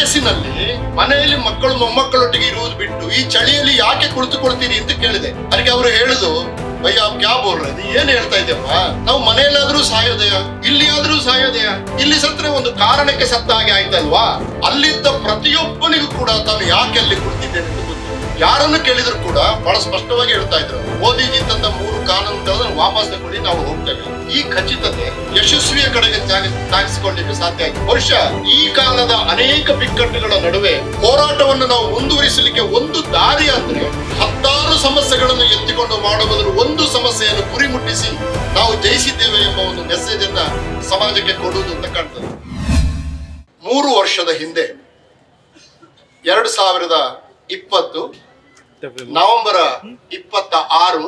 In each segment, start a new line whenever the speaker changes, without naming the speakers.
ವಯಸ್ಸಿನಲ್ಲಿ ಮನೆಯಲ್ಲಿ ಮಕ್ಕಳು ಮೊಮ್ಮಕ್ಕಳೊಟ್ಟಿಗೆ ಇರುವುದು ಬಿಟ್ಟು ಈ ಚಳಿಯಲ್ಲಿ ಯಾಕೆ ಕುಳಿತುಕೊಳ್ತೀರಿ ಅಂತ ಕೇಳಿದೆ ಅದಕ್ಕೆ ಅವರು ಹೇಳುದು ಭಯ್ಯ ಆಪ್ ಕ್ಯಾ ಬೋಲ್ ರहे थे? ಏನ್ ಹೇಳ್ತಾ ಇದ್ದೆಪ್ಪ ನಾವು ಮನೆಯಲ್ಲಾದ್ರೂ ಸಾಯೋದಯ ಇಲ್ಲಿ ಆದ್ರೂ ಸಾಯೋದಯ ಇಲ್ಲಿ ಸತ್ರೆ ಒಂದು ಕಾರಣಕ್ಕೆ ಸತ್ತ ಹಾಗೆ ಆಯ್ತಲ್ವಾ ಅಲ್ಲಿದ್ದ ಪ್ರತಿಯೊಬ್ಬನಿಗೂ ಕೂಡ ತಾನು ಯಾಕೆ ಅಲ್ಲಿ ಕುಳಿತಿದ್ದೇನೆ ಅಂತ ಗೊತ್ತು ಯಾರನ್ನು ಕೇಳಿದ್ರು ಕೂಡ ಬಹಳ ಸ್ಪಷ್ಟವಾಗಿ ಹೇಳ್ತಾ ಇದ್ರು ಮೋದಿಜಿ ತಂದ ಮೂರು ಕಾನೂನುಗಳನ್ನು ವಾಪಸ್ ತಗೊಳ್ಳಿ ನಾವು ಹೋಗ್ತೇವೆ ಈ ಖಚಿತತೆ ಯಶಸ್ವಿಯ ಕಡೆಗೆ ಜಾಗ ಸಾಗಿಸಿಕೊಳ್ಳಿಕ್ಕೆ ಸಾಧ್ಯ ಆಯ್ತು ಬಹುಶಃ ಈ ಕಾಲದ ಅನೇಕ ಬಿಕ್ಕಟ್ಟುಗಳ ನಡುವೆ ಹೋರಾಟವನ್ನು ನಾವು ಮುಂದುವರಿಸಲಿಕ್ಕೆ ಒಂದು ದಾರಿ ಅಂದ್ರೆ ಹತ್ತಾರು ಸಮಸ್ಯೆಗಳನ್ನು ಎತ್ತಿಕೊಂಡು ಮಾಡುವುದರ ಒಂದು ಸಮಸ್ಯೆಯನ್ನು ಗುರಿ ಮುಟ್ಟಿಸಿ ನಾವು ಜಯಿಸಿದ್ದೇವೆ ಎಂಬ ಒಂದು ಮೆಸೇಜ್ ಅನ್ನ ಸಮಾಜಕ್ಕೆ ಕೊಡುವುದು ಅಂತ ಕಾಣ್ತದೆ ಮೂರು ವರ್ಷದ ಹಿಂದೆ ಎರಡು ಸಾವಿರದ ಇಪ್ಪತ್ತು ನವೆಂಬರ್ ಇಪ್ಪತ್ತ ಆರು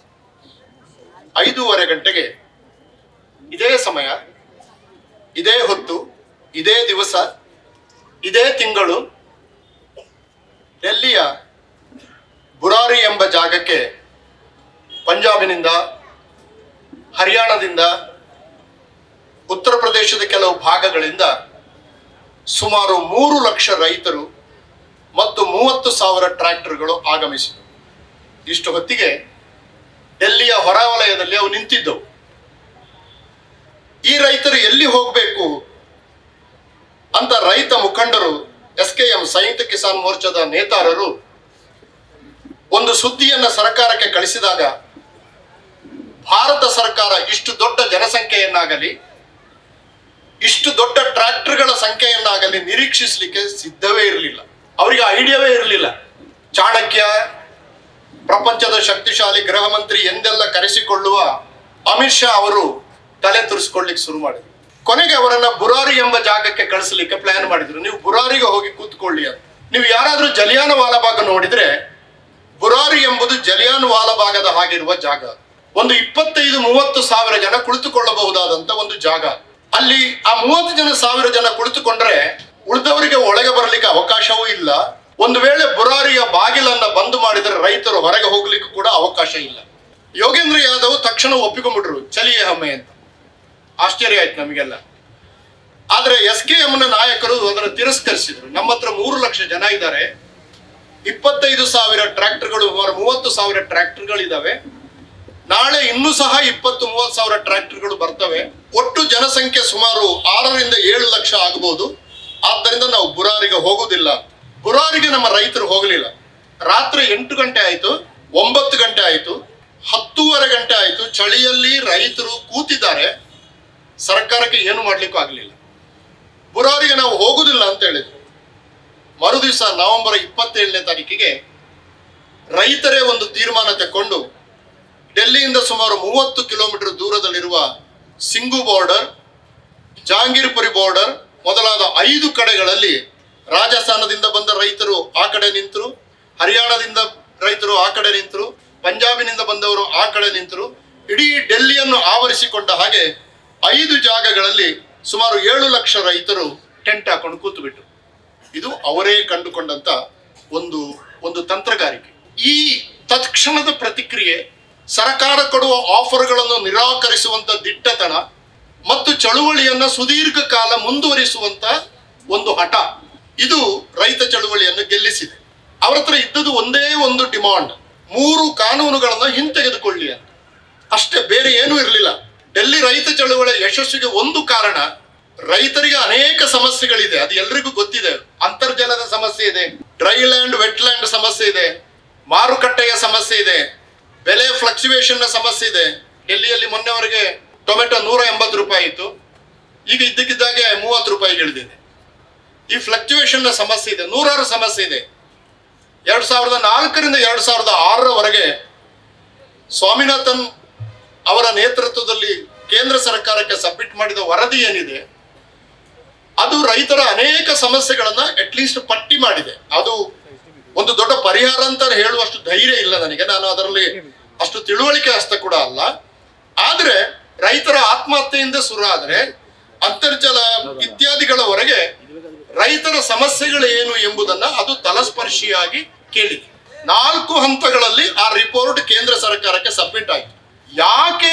ಐದೂವರೆ ಗಂಟೆಗೆ ಇದೇ ಸಮಯ ಇದೇ ಹೊತ್ತು ಇದೇ ದಿವಸ ಇದೇ ತಿಂಗಳು ಡೆಲ್ಲಿಯ ಬುರಾರಿ ಎಂಬ ಜಾಗಕ್ಕೆ ಪಂಜಾಬಿನಿಂದ ಹರಿಯಾಣದಿಂದ ಉತ್ತರ ಪ್ರದೇಶದ ಕೆಲವು ಭಾಗಗಳಿಂದ ಸುಮಾರು ಮೂರು ಲಕ್ಷ ರೈತರು ಮತ್ತು ಮೂವತ್ತು ಸಾವಿರ ಟ್ರ್ಯಾಕ್ಟರ್ಗಳು ಆಗಮಿಸಿದವು ಇಷ್ಟು ಹೊತ್ತಿಗೆ ಡೆಲ್ಲಿಯ ಹೊರವಲಯದಲ್ಲಿ ಅವು ನಿಂತಿದ್ದವು ಈ ರೈತರು ಎಲ್ಲಿ ಹೋಗಬೇಕು ಅಂತ ರೈತ ಮುಖಂಡರು S K M Samyukta Kisan ಮೋರ್ಚಾದ ನೇತಾರರು ಒಂದು ಸುದ್ದಿಯನ್ನ ಸರ್ಕಾರಕ್ಕೆ ಕಳಿಸಿದಾಗ ಭಾರತ ಸರ್ಕಾರ ಇಷ್ಟು ದೊಡ್ಡ ಜನಸಂಖ್ಯೆಯನ್ನಾಗಲಿ ಇಷ್ಟು ದೊಡ್ಡ ಟ್ರ್ಯಾಕ್ಟರ್ಗಳ ಸಂಖ್ಯೆಯನ್ನಾಗಲಿ ನಿರೀಕ್ಷಿಸಲಿಕ್ಕೆ ಸಿದ್ಧವೇ ಇರಲಿಲ್ಲ ಅವರಿಗೆ ಐಡಿಯಾವೇ ಇರಲಿಲ್ಲ ಚಾಣಕ್ಯ ಪ್ರಪಂಚದ ಶಕ್ತಿಶಾಲಿ ಗೃಹ ಮಂತ್ರಿ ಎಂದೆಲ್ಲ ಕರೆಸಿಕೊಳ್ಳುವ ಅಮಿತ್ ಶಾ ಅವರು ತಲೆ ತುರಿಸ್ಕೊಳ್ಳಿಕ್ಕೆ ಶುರು ಮಾಡಿದ್ರು ಕೊನೆಗೆ ಅವರನ್ನ ಬುರಾರಿ ಎಂಬ ಜಾಗಕ್ಕೆ ಕಳಿಸಲಿಕ್ಕೆ ಪ್ಲಾನ್ ಮಾಡಿದ್ರು ನೀವು ಬುರಾರಿಗೆ ಹೋಗಿ ಕೂತ್ಕೊಳ್ಳಿ ಅಂತ ನೀವು ಯಾರಾದ್ರೂ ಜಲಿಯಾನ ವಾಲಬಾಗ್ ನೋಡಿದ್ರೆ ಬುರಾರಿ ಎಂಬುದು ಜಲಿಯಾನ್ ವಾಲಬಾಗದ ಹಾಗಿರುವ ಜಾಗ ಒಂದು ಇಪ್ಪತ್ತೈದು ಮೂವತ್ತು ಸಾವಿರ ಜನ ಕುಳಿತುಕೊಳ್ಳಬಹುದಾದಂತ ಒಂದು ಜಾಗ ಅಲ್ಲಿ ಆ ಮೂವತ್ತು ಜನ ಸಾವಿರ ಜನ ಕುಳಿತುಕೊಂಡ್ರೆ ಉಳಿದವರಿಗೆ ಒಳಗೆ ಬರಲಿಕ್ಕೆ ಅವಕಾಶವೂ ಇಲ್ಲ ಒಂದು ವೇಳೆ ಬುರಾರಿಯ ಬಾಗಿಲನ್ನ ಬಂದ್ ಮಾಡಿದರೆ ರೈತರು ಹೊರಗೆ ಹೋಗ್ಲಿಕ್ಕೆ ಕೂಡ ಅವಕಾಶ ಇಲ್ಲ ಯೋಗೇಂದ್ರ ಯಾದವ್ ತಕ್ಷಣ ಒಪ್ಪಿಕೊಂಡ್ಬಿಟ್ರು ಚಲಿಯೇ ಹಮ್ಮೆ ಅಂತ ಆಶ್ಚರ್ಯ ಆಯ್ತು ನಮಗೆಲ್ಲ ಆದ್ರೆ ಎಸ್ ಕೆ ಎಂ ನ ನಾಯಕರು ಅದನ್ನು ತಿರಸ್ಕರಿಸಿದ್ರು ನಮ್ಮ ಹತ್ರ ಮೂರು ಲಕ್ಷ ಜನ ಇದ್ದಾರೆ ಇಪ್ಪತ್ತೈದು ಸಾವಿರ ಟ್ರ್ಯಾಕ್ಟರ್ಗಳು ಸುಮಾರು ಮೂವತ್ತು ಸಾವಿರ ಟ್ರ್ಯಾಕ್ಟರ್ಗಳಿದಾವೆ ನಾಳೆ ಇನ್ನೂ ಸಹ ಇಪ್ಪತ್ತು ಮೂವತ್ತು ಸಾವಿರ ಟ್ರ್ಯಾಕ್ಟರ್ಗಳು ಬರ್ತವೆ ಒಟ್ಟು ಜನಸಂಖ್ಯೆ ಸುಮಾರು ಆರರಿಂದ ಏಳು ಲಕ್ಷ ಆಗಬಹುದು ಆದ್ದರಿಂದ ನಾವು ಬುರಾರಿಗೆ ಹೋಗುವುದಿಲ್ಲ ಬುರಾರಿಗೆ ನಮ್ಮ ರೈತರು ಹೋಗಲಿಲ್ಲ ರಾತ್ರಿ ಎಂಟು ಗಂಟೆ ಆಯ್ತು ಒಂಬತ್ತು ಗಂಟೆ ಆಯ್ತು ಹತ್ತೂವರೆ ಗಂಟೆ ಆಯ್ತು ಚಳಿಯಲ್ಲಿ ರೈತರು ಕೂತಿದ್ದಾರೆ ಸರ್ಕಾರಕ್ಕೆ ಏನು ಮಾಡ್ಲಿಕ್ಕೂ ಆಗಲಿಲ್ಲ ಬುರಾರಿಗೆ ನಾವು ಹೋಗುದಿಲ್ಲ ಅಂತ ಹೇಳಿದ್ರು ಮರುದಿವಸ ನವೆಂಬರ್ ಇಪ್ಪತ್ತೇಳನೇ ತಾರೀಕಿಗೆ ರೈತರೇ ಒಂದು ತೀರ್ಮಾನ ತಕೊಂಡು ಡೆಲ್ಲಿಯಿಂದ ಸುಮಾರು ಮೂವತ್ತು ಕಿಲೋಮೀಟರ್ ದೂರದಲ್ಲಿರುವ ಸಿಂಗು ಬಾರ್ಡರ್ ಜಹಾಂಗೀರ್ಪುರಿ ಬಾರ್ಡರ್ ಮೊದಲಾದ ಐದು ಕಡೆಗಳಲ್ಲಿ ರಾಜಸ್ಥಾನದಿಂದ ಬಂದ ರೈತರು ಆ ಕಡೆ ನಿಂತರು ಹರಿಯಾಣದಿಂದ ರೈತರು ಆ ಕಡೆ ನಿಂತರು ಪಂಜಾಬಿನಿಂದ ಬಂದವರು ಆ ಕಡೆ ನಿಂತರು ಇಡೀ ಡೆಲ್ಲಿಯನ್ನು ಆವರಿಸಿಕೊಂಡ ಹಾಗೆ ಐದು ಜಾಗಗಳಲ್ಲಿ ಸುಮಾರು ಏಳು ಲಕ್ಷ ರೈತರು ಟೆಂಟ್ ಹಾಕೊಂಡು ಕೂತು ಬಿಟ್ರು ಇದು ಅವರೇ ಕಂಡುಕೊಂಡಂತ ಒಂದು ಒಂದು ತಂತ್ರಗಾರಿಕೆ ಈ ತತ್ಕ್ಷಣದ ಪ್ರತಿಕ್ರಿಯೆ ಸರ್ಕಾರ ಕೊಡುವ ಆಫರ್ಗಳನ್ನು ನಿರಾಕರಿಸುವಂತ ದಿಟ್ಟತನ ಮತ್ತು ಚಳುವಳಿಯನ್ನ ಸುದೀರ್ಘ ಕಾಲ ಮುಂದುವರಿಸುವಂತ ಒಂದು ಹಠ ಇದು ರೈತ ಚಳುವಳಿಯನ್ನು ಗೆಲ್ಲಿಸಿದೆ ಅವರ ಹತ್ರ ಇದ್ದದ್ದು ಒಂದೇ ಒಂದು ಡಿಮಾಂಡ್ ಮೂರು ಕಾನೂನುಗಳನ್ನು ಹಿಂತೆಗೆದುಕೊಳ್ಳಿ ಅಂತ ಅಷ್ಟೇ ಬೇರೆ ಏನೂ ಇರಲಿಲ್ಲ ಡೆಲ್ಲಿ ರೈತ ಚಳುವಳಿ ಯಶಸ್ವಿಗೆ ಒಂದು ಕಾರಣ ರೈತರಿಗೆ ಅನೇಕ ಸಮಸ್ಯೆಗಳಿದೆ ಅದು ಎಲ್ರಿಗೂ ಗೊತ್ತಿದೆ ಅಂತರ್ಜಲದ ಸಮಸ್ಯೆ ಇದೆ ಡ್ರೈ ಲ್ಯಾಂಡ್ ವೆಟ್ ಲ್ಯಾಂಡ್ ಸಮಸ್ಯೆ ಇದೆ ಮಾರುಕಟ್ಟೆಯ ಸಮಸ್ಯೆ ಇದೆ ಬೆಲೆ ಫ್ಲಕ್ಚುಯೇಷನ್ ನ ಸಮಸ್ಯೆ ಇದೆ ಡೆಲ್ಲಿಯಲ್ಲಿ ಮೊನ್ನೆವರೆಗೆ ಟೊಮೆಟೊ ನೂರ ಎಂಬತ್ತು ರೂಪಾಯಿ ಇತ್ತು ಈಗ ಇದ್ದಕ್ಕಿದ್ದಾಗೆ ಮೂವತ್ತು ರೂಪಾಯಿಗೆ ಇಳಿದಿದೆ ಈ ಫ್ಲಕ್ಚುಯೇಷನ್ ನ ಸಮಸ್ಯೆ ಇದೆ ನೂರಾರು ಸಮಸ್ಯೆ ಇದೆ ಎರಡ್ ಸಾವಿರದ ನಾಲ್ಕರಿಂದ ಎರಡ್ ಸಾವಿರದ ಆರರವರೆಗೆ ಸ್ವಾಮಿನಾಥನ್ ಅವರ ನೇತೃತ್ವದಲ್ಲಿ ಕೇಂದ್ರ ಸರ್ಕಾರಕ್ಕೆ ಸಬ್ಮಿಟ್ ಮಾಡಿದ ವರದಿ ಏನಿದೆ ಅದು ರೈತರ ಅನೇಕ ಸಮಸ್ಯೆಗಳನ್ನ ಅಟ್ಲೀಸ್ಟ್ ಪಟ್ಟಿ ಮಾಡಿದೆ ಅದು ಒಂದು ದೊಡ್ಡ ಪರಿಹಾರ ಅಂತ ಹೇಳುವಷ್ಟು ಧೈರ್ಯ ಇಲ್ಲ ನನಗೆ ನಾನು ಅದರಲ್ಲಿ ಅಷ್ಟು ತಿಳುವಳಿಕೆ ಅಷ್ಟ ಕೂಡ ಅಲ್ಲ ಆದ್ರೆ ರೈತರ ಆತ್ಮಹತ್ಯೆಯಿಂದ ಶುರು ಆದ್ರೆ ಅಂತರ್ಜಲ ಇತ್ಯಾದಿಗಳವರೆಗೆ ರೈತರ ಸಮಸ್ಯೆಗಳು ಏನು ಎಂಬುದನ್ನ ಅದು ತಲಸ್ಪರ್ಶಿಯಾಗಿ ಕೇಳಿದೆ ನಾಲ್ಕು ಹಂತಗಳಲ್ಲಿ ಆ ರಿಪೋರ್ಟ್ ಕೇಂದ್ರ ಸರ್ಕಾರಕ್ಕೆ ಸಬ್ಮಿಟ್ ಆಯಿತು ಯಾಕೆ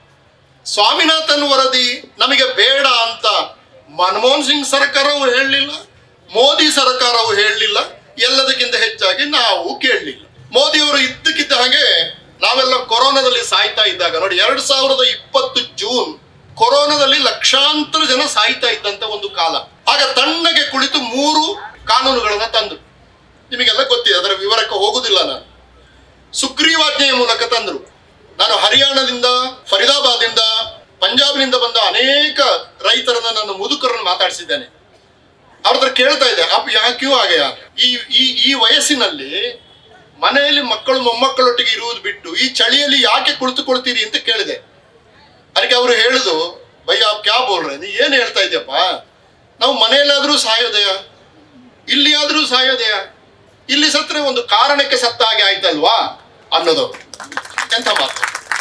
ಸ್ವಾಮಿನಾಥನ್ ವರದಿ ನಮಗೆ ಬೇಡ ಅಂತ ಮನಮೋಹನ್ ಸಿಂಗ್ ಸರ್ಕಾರವು ಹೇಳಲಿಲ್ಲ ಮೋದಿ ಸರ್ಕಾರವು ಹೇಳಲಿಲ್ಲ ಎಲ್ಲದಕ್ಕಿಂತ ಹೆಚ್ಚಾಗಿ ನಾವು ಕೇಳಲಿಲ್ಲ ಮೋದಿಯವರು ಇದ್ದಕ್ಕಿದ್ದ ಹಾಗೆ ನಾವೆಲ್ಲ ಕೊರೋನಾದಲ್ಲಿ ಸಾಯ್ತಾ ಇದ್ದಾಗ ನೋಡಿ ಎರಡ್ ಸಾವಿರದ ಇಪ್ಪತ್ತು ಜೂನ್ ಕೊರೋನಾದಲ್ಲಿ ಲಕ್ಷಾಂತರ ಜನ ಸಾಯ್ತಾ ಇದ್ದಂತ ಒಂದು ಕಾಲ ಆಗ ತಣ್ಣಗೆ ಕುಳಿತು ಮೂರು ಕಾನೂನುಗಳನ್ನ ತಂದ್ರು ನಿಮಗೆಲ್ಲ ಗೊತ್ತಿದೆ ಅದರ ವಿವರಕ್ಕೆ ಹೋಗುದಿಲ್ಲ ನಾನು ಸುಗ್ರೀವಾಜ್ಞೆಯ ಮೂಲಕ ತಂದ್ರು ನಾನು ಹರಿಯಾಣದಿಂದ ಫರೀದಾಬಾದಿಂದ ಪಂಜಾಬ್ನಿಂದ ಬಂದ ಅನೇಕ ರೈತರನ್ನ ನಾನು ಮುದುಕರನ್ನು ಮಾತಾಡಿಸಿದ್ದೇನೆ ಅವ್ರ ಹತ್ರ ಕೇಳ್ತಾ ಇದ್ದೆ ಅಪ್ಪ ಯಾಕ್ಯೂ ಹಾಗೆ ಈ ಈ ಈ ವಯಸ್ಸಿನಲ್ಲಿ ಮನೆಯಲ್ಲಿ ಮಕ್ಕಳು ಮೊಮ್ಮಕ್ಕಳೊಟ್ಟಿಗೆ ಇರುವುದು ಬಿಟ್ಟು ಈ ಚಳಿಯಲ್ಲಿ ಯಾಕೆ ಕುಳಿತುಕೊಳ್ತೀರಿ ಅಂತ ಕೇಳಿದೆ ಅದಕ್ಕೆ ಅವರು ಹೇಳುದು ಭಯ್ಯ ಆಪ್ ಕ್ಯಾ ಬೋಲ್ರೆ ನೀ ಏನ್ ಹೇಳ್ತಾ ಇದ್ಯಪ್ಪ ನಾವು ಮನೆಯಲ್ಲಾದ್ರೂ ಸಾಯೋದಯ ಇಲ್ಲಿ ಆದ್ರೂ ಸಾಯೋದಯ ಇಲ್ಲಿ ಸತ್ರೆ ಒಂದು ಕಾರಣಕ್ಕೆ ಸತ್ತ ಹಾಗೆ ಆಯ್ತಲ್ವಾ ಅನ್ನೋದು ಎಂಥ ಮಾತು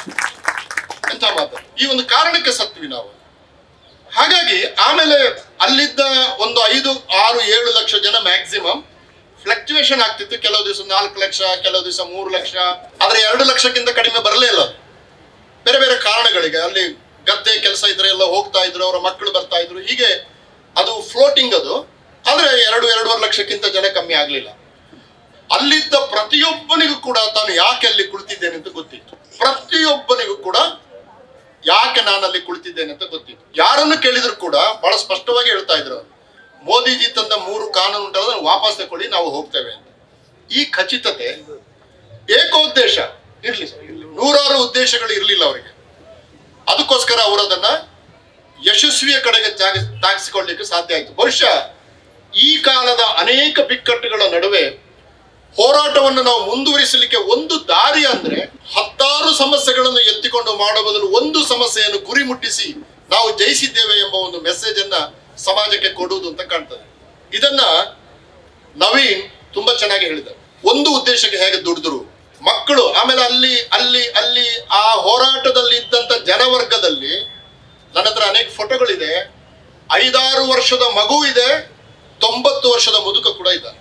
ಎಂಥ ಮಾತು ಈ ಒಂದು ಕಾರಣಕ್ಕೆ ಸತ್ವಿ ನಾವು ಹಾಗಾಗಿ ಆಮೇಲೆ ಅಲ್ಲಿದ್ದ ಒಂದು ಐದು ಆರು ಏಳು ಲಕ್ಷ ಜನ ಮ್ಯಾಕ್ಸಿಮಮ್ ಫ್ಲಕ್ಚುಯೇಷನ್ ಆಗ್ತಿತ್ತು ಕೆಲವು ದಿವಸ ನಾಲ್ಕು ಲಕ್ಷ ಕೆಲವು ದಿವಸ ಮೂರು ಲಕ್ಷ ಆದ್ರೆ ಎರಡು ಲಕ್ಷಕ್ಕಿಂತ ಕಡಿಮೆ ಬರಲೇ ಇಲ್ಲ ಅದು. ಬೇರೆ ಬೇರೆ ಕಾರಣಗಳಿಗೆ ಅಲ್ಲಿ ಗದ್ದೆ ಕೆಲಸ ಇದ್ರೆ ಎಲ್ಲ ಹೋಗ್ತಾ ಇದ್ರು ಅವರ ಮಕ್ಕಳು ಬರ್ತಾ ಇದ್ರು ಹೀಗೆ ಅದು ಫ್ಲೋಟಿಂಗ್ ಅದು ಆದ್ರೆ ಎರಡು ಎರಡೂವರೆ ಲಕ್ಷಕ್ಕಿಂತ ಜನ ಕಮ್ಮಿ ಆಗ್ಲಿಲ್ಲ ಅಲ್ಲಿದ್ದ ಪ್ರತಿಯೊಬ್ಬನಿಗೂ ಕೂಡ ತಾನು ಯಾಕೆ ಅಲ್ಲಿ ಕುಳಿತಿದ್ದೇನೆ ಅಂತ ಗೊತ್ತಿತ್ತು ಪ್ರತಿಯೊಬ್ಬನಿಗೂ ಕೂಡ ಯಾಕೆ ನಾನು ಅಲ್ಲಿ ಕುಳಿತಿದ್ದೇನೆ ಅಂತ ಗೊತ್ತಿತ್ತು ಯಾರನ್ನು ಕೇಳಿದ್ರು ಕೂಡ ಬಹಳ ಸ್ಪಷ್ಟವಾಗಿ ಹೇಳ್ತಾ ಇದ್ರು ಅವ್ರು. ಮೋದಿಜಿ ತಂದ ಮೂರು ಕಾನೂನು ಉಂಟಲ್ಲ ಅದನ್ನು ವಾಪಸ್ ತಗೊಳ್ಳಿ ನಾವು ಹೋಗ್ತೇವೆ ಅಂತ ಈ ಖಚಿತತೆ ಏಕೋದ್ದೇಶ ಇರ್ಲಿ ಸರ್ ಇರ್ಲಿ. ನೂರಾರು ಉದ್ದೇಶಗಳು ಇರಲಿಲ್ಲ ಅವರಿಗೆ ಅದಕ್ಕೋಸ್ಕರ ಅವರು ಅದನ್ನ ಯಶಸ್ವಿಯ ಕಡೆಗೆ ಜಾಗ ತಾಗಿಸಿಕೊಳ್ಳಿಕ್ಕೆ ಸಾಧ್ಯ ಆಯಿತು ಬಹುಶಃ ಈ ಕಾಲದ ಅನೇಕ ಬಿಕ್ಕಟ್ಟುಗಳ ನಡುವೆ ಹೋರಾಟವನ್ನು ನಾವು ಮುಂದುವರಿಸಲಿಕ್ಕೆ ಒಂದು ದಾರಿ ಅಂದ್ರೆ ಹತ್ತಾರು ಸಮಸ್ಯೆಗಳನ್ನು ಎತ್ತಿಕೊಂಡು ಮಾಡೋ ಬದಲು ಒಂದು ಸಮಸ್ಯೆಯನ್ನು ಗುರಿ ಮುಟ್ಟಿಸಿ ನಾವು ಜಯಿಸಿದ್ದೇವೆ ಎಂಬ ಒಂದು ಮೆಸೇಜ್ ಅನ್ನ ಸಮಾಜಕ್ಕೆ ಕೊಡುವುದು ಅಂತ ಕಾಣ್ತದೆ ಇದನ್ನ ನವೀನ್ ತುಂಬಾ ಚೆನ್ನಾಗಿ ಹೇಳಿದ್ದಾರೆ ಒಂದು ಉದ್ದೇಶಕ್ಕೆ ಹೇಗೆ ದುಡಿದ್ರು ಮಕ್ಕಳು ಆಮೇಲೆ ಅಲ್ಲಿ ಅಲ್ಲಿ ಅಲ್ಲಿ ಆ ಹೋರಾಟದಲ್ಲಿ ಇದ್ದಂತ ಜನವರ್ಗದಲ್ಲಿ ನನ್ನ ಹತ್ರ ಅನೇಕ ಫೋಟೋಗಳಿದೆ ಐದಾರು ವರ್ಷದ ಮಗು ಇದೆ ತೊಂಬತ್ತು ವರ್ಷದ ಮುದುಕ ಕೂಡ ಇದ್ದಾರೆ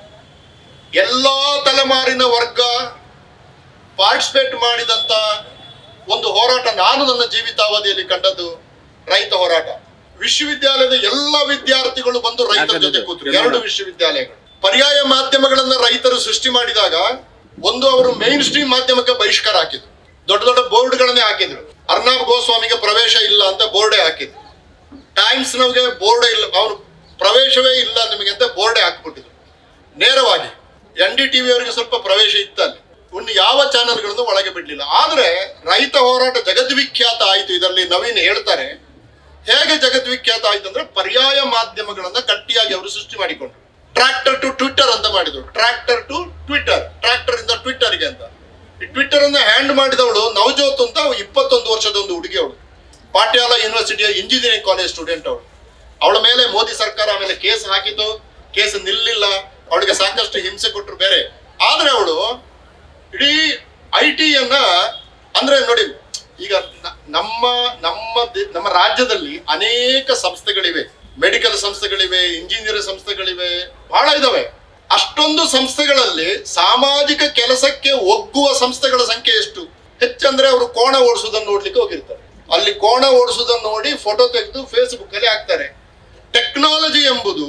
ಎಲ್ಲಾ ತಲೆಮಾರಿನ ವರ್ಗ ಪಾರ್ಟಿಸಿಪೇಟ್ ಮಾಡಿದಂತ ಒಂದು ಹೋರಾಟ ನಾನು ನನ್ನ ಜೀವಿತಾವಧಿಯಲ್ಲಿ ಕಂಡದ್ದು ರೈತ ಹೋರಾಟ ವಿಶ್ವವಿದ್ಯಾಲಯದ ಎಲ್ಲ ವಿದ್ಯಾರ್ಥಿಗಳು ಬಂದು ರೈತರ ಜೊತೆ ಕೂತರು ಎರಡು ವಿಶ್ವವಿದ್ಯಾಲಯಗಳು ಪರ್ಯಾಯ ಮಾಧ್ಯಮಗಳನ್ನ ರೈತರು ಸೃಷ್ಟಿ ಮಾಡಿದಾಗ ಒಂದು ಅವರು ಮೈನ್ ಸ್ಟ್ರೀಮ್ ಮಾಧ್ಯಮಕ್ಕೆ ಬಹಿಷ್ಕಾರ ಹಾಕಿದ್ರು ದೊಡ್ಡ ದೊಡ್ಡ ಬೋರ್ಡ್ಗಳನ್ನೇ ಹಾಕಿದ್ರು ಅರ್ನಾಬ್ ಗೋಸ್ವಾಮಿಗೆ ಪ್ರವೇಶ ಇಲ್ಲ ಅಂತ ಬೋರ್ಡೇ ಹಾಕಿದ್ರು ಟೈಮ್ಸ್ ನಮಗೆ ಬೋರ್ಡೇ ಇಲ್ಲ ಅವನು ಪ್ರವೇಶವೇ ಇಲ್ಲ ನಿಮಗೆ ಅಂತ ಬೋರ್ಡೇ ಹಾಕ್ಬಿಟ್ಟಿದ್ರು ನೇರವಾಗಿ ಎನ್ ಡಿ ಟಿವಿ ಅವರಿಗೆ ಸ್ವಲ್ಪ ಪ್ರವೇಶ ಇತ್ತಲ್ಲಿ ಇನ್ನು ಯಾವ ಚಾನೆಲ್ಗಳನ್ನು ಒಳಗೆ ಬಿಡ್ಲಿಲ್ಲ ಆದ್ರೆ ರೈತ ಹೋರಾಟ ಜಗದ್ವಿಖ್ಯಾತ ಆಯ್ತು ಇದರಲ್ಲಿ ನವೀನ್ ಹೇಳ್ತಾರೆ ಹೇಗೆ ಜಗದ್ವಿಖ್ಯಾತ ಆಯ್ತು ಅಂದ್ರೆ ಪರ್ಯಾಯ ಮಾಧ್ಯಮಗಳನ್ನ ಗಟ್ಟಿಯಾಗಿ ಅವರು ಸೃಷ್ಟಿ ಮಾಡಿಕೊಂಡ್ರು ಟ್ರ್ಯಾಕ್ಟರ್ ಟು ಟ್ವಿಟ್ಟರ್ ಅಂತ ಮಾಡಿದ್ರು ಟ್ರ್ಯಾಕ್ಟರ್ ಟು ಟ್ವಿಟ್ಟರ್ ಟ್ರ್ಯಾಕ್ಟರ್ ಇಂದ ಟ್ವಿಟ್ಟರ್ಗೆ ಅಂತ ಈ ಟ್ವಿಟ್ಟರ್ ಅನ್ನ ಹ್ಯಾಂಡ್ ಮಾಡಿದವಳು ನವಜೋತ್ ಅಂತ ಇಪ್ಪತ್ತೊಂದು ವರ್ಷದ ಒಂದು ಹುಡುಗಿ ಅವಳು ಪಾಟ್ಯಾಲ ಯೂನಿವರ್ಸಿಟಿಯ ಇಂಜಿನಿಯರಿಂಗ್ ಕಾಲೇಜ್ ಸ್ಟೂಡೆಂಟ್ ಅವಳು ಅವಳ ಮೇಲೆ ಮೋದಿ ಸರ್ಕಾರ ಆಮೇಲೆ ಕೇಸ್ ಹಾಕಿತು ಕೇಸ್ ನಿಲ್ಲಿಲ್ಲ ಅವಳಿಗೆ ಸಾಕಷ್ಟು ಹಿಂಸೆ ಕೊಟ್ಟರು ಬೇರೆ ಆದ್ರೆ ಅವಳು ಇಡೀ ಐ ಟಿಯನ್ನ ಅಂದ್ರೆ ನೋಡಿ ಈಗ ನ- ನಮ್ಮ ನಮ್ಮ ದೇ- ನಮ್ಮ ರಾಜ್ಯದಲ್ಲಿ ಅನೇಕ ಸಂಸ್ಥೆಗಳಿವೆ ಮೆಡಿಕಲ್ ಸಂಸ್ಥೆಗಳಿವೆ ಇಂಜಿನಿಯರ್ ಸಂಸ್ಥೆಗಳಿವೆ ಬಹಳ ಇದಾವೆ ಅಷ್ಟೊಂದು ಸಂಸ್ಥೆಗಳಲ್ಲಿ ಸಾಮಾಜಿಕ ಕೆಲಸಕ್ಕೆ ಒಗ್ಗುವ ಸಂಸ್ಥೆಗಳ ಸಂಖ್ಯೆ ಎಷ್ಟು ಹೆಚ್ಚಂದ್ರೆ ಅವರು ಕೋಣ ಓಡಿಸುವುದನ್ನು ನೋಡ್ಲಿಕ್ಕೆ ಹೋಗಿರ್ತಾರೆ ಅಲ್ಲಿ ಕೋಣ ಓಡಿಸುವುದನ್ನು ನೋಡಿ ಫೋಟೋ ತೆಗೆದು ಫೇಸ್ಬುಕ್ ಅಲ್ಲಿ ಹಾಕ್ತಾರೆ ಟೆಕ್ನಾಲಜಿ ಎಂಬುದು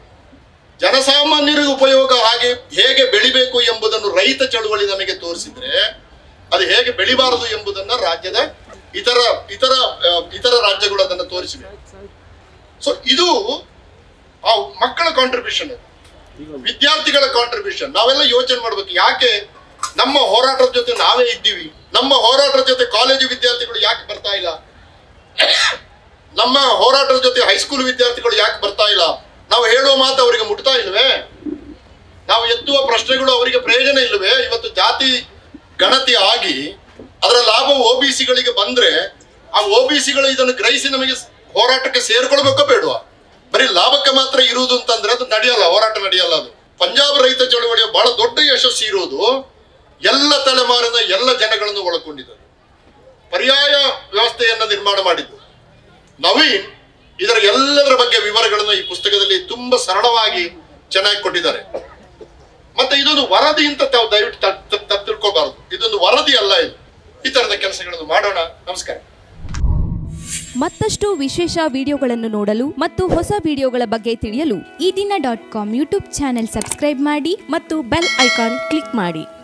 ಜನಸಾಮಾನ್ಯರಿಗೆ ಉಪಯೋಗ ಹಾಗೆ ಹೇಗೆ ಬೆಳಿಬೇಕು ಎಂಬುದನ್ನು ರೈತ ಚಳುವಳಿ ನಮಗೆ ತೋರಿಸಿದ್ರೆ ಅದು ಹೇಗೆ ಬೆಳಿಬಾರದು ಎಂಬುದನ್ನ ರಾಜ್ಯದ ಇತರ ಇತರ ಆ, ಇತರ ರಾಜ್ಯಗಳು ಅದನ್ನು ತೋರಿಸಿವೆ ಸೊ ಇದು ಆ ಮಕ್ಕಳ ಕಾಂಟ್ರಿಬ್ಯೂಷನ್ ವಿದ್ಯಾರ್ಥಿಗಳ ಕಾಂಟ್ರಿಬ್ಯೂಷನ್ ನಾವೆಲ್ಲ ಯೋಚನೆ ಮಾಡ್ಬೇಕು ಯಾಕೆ ನಮ್ಮ ಹೋರಾಟದ ಜೊತೆ ನಾವೇ ಇದ್ದೀವಿ ನಮ್ಮ ಹೋರಾಟದ ಜೊತೆ ಕಾಲೇಜು ವಿದ್ಯಾರ್ಥಿಗಳು ಯಾಕೆ ಬರ್ತಾ ಇಲ್ಲ ನಮ್ಮ ಹೋರಾಟದ ಜೊತೆ ಹೈಸ್ಕೂಲ್ ವಿದ್ಯಾರ್ಥಿಗಳು ಯಾಕೆ ಬರ್ತಾ ಇಲ್ಲ ನಾವು ಹೇಳುವ ಮಾತು ಅವರಿಗೆ ಮುಟ್ತಾ ಇಲ್ವೇ ನಾವು ಎತ್ತುವ ಪ್ರಶ್ನೆಗಳು ಅವರಿಗೆ ಪ್ರಯೋಜನ ಇಲ್ಲವೇ ಇವತ್ತು ಜಾತಿ ಗಣತಿ ಆಗಿ ಅದರ ಲಾಭ ಒ ಬಿ ಸಿಗಳಿಗೆ ಬಂದ್ರೆ ಆ ಒ ಬಿ ಸಿಗಳು ಇದನ್ನು ಗ್ರಹಿಸಿ ನಮಗೆ ಸ್- ಹೋರಾಟಕ್ಕೆ ಸೇರ್ಕೊಳ್ಬೇಕೋ ಬೇಡವಾ ಬರೀ ಲಾಭಕ್ಕೆ ಮಾತ್ರ ಇರುವುದು ಅಂತಂದ್ರೆ ಅದು ನಡೆಯಲ್ಲ ಹೋರಾಟ ನಡೆಯಲ್ಲ ಅದು ಪಂಜಾಬ್ ರೈತ ಚಳವಳಿಯ ಬಹಳ ದೊಡ್ಡ ಯಶಸ್ಸು ಇರುವುದು ಎಲ್ಲ ತಲೆಮಾರಿನ ಎಲ್ಲ ಜನಗಳನ್ನು ಒಳಗೊಂಡಿದೆ ಪರ್ಯಾಯ ವ್ಯವಸ್ಥೆಯನ್ನ ನಿರ್ಮಾಣ ಮಾಡಿದ್ದು ನವೀನ್ ಇದರ ಎಲ್ಲದರ ಬಗ್ಗೆ ವಿವರಗಳನ್ನು ಈ ಪುಸ್ತಕದಲ್ಲಿ ತುಂಬಾ ಸರಳವಾಗಿ ಚೆನ್ನಾಗಿ ಕೊಟ್ಟಿದ್ದಾರೆ ಮತ್ತೆ ಇದೊಂದು ವರದಿ ಅಂತ ತಾವು ದಯವಿಟ್ಟು ತಪ್ಪು ತಪ್ಪು- ತಪ್ಪು ತಿಳ್ಕೊಬಾರದು ಇದೊಂದು ವರದಿ ಅಲ್ಲ ಇದು ಈ ತರದ ಕೆಲಸಗಳನ್ನು ಮಾಡೋಣ ನಮಸ್ಕಾರ
ಮತ್ತಷ್ಟು ವಿಶೇಷ ವಿಡಿಯೋಗಳನ್ನು ನೋಡಲು ಮತ್ತು ಹೊಸ ವಿಡಿಯೋಗಳ ಬಗ್ಗೆ ತಿಳಿಯಲು
Ee Dina dot com YouTube channel subscribe ಮಾಡಿ
ಮತ್ತು ಬೆಲ್ ಐಕಾನ್ ಕ್ಲಿಕ್ ಮಾಡಿ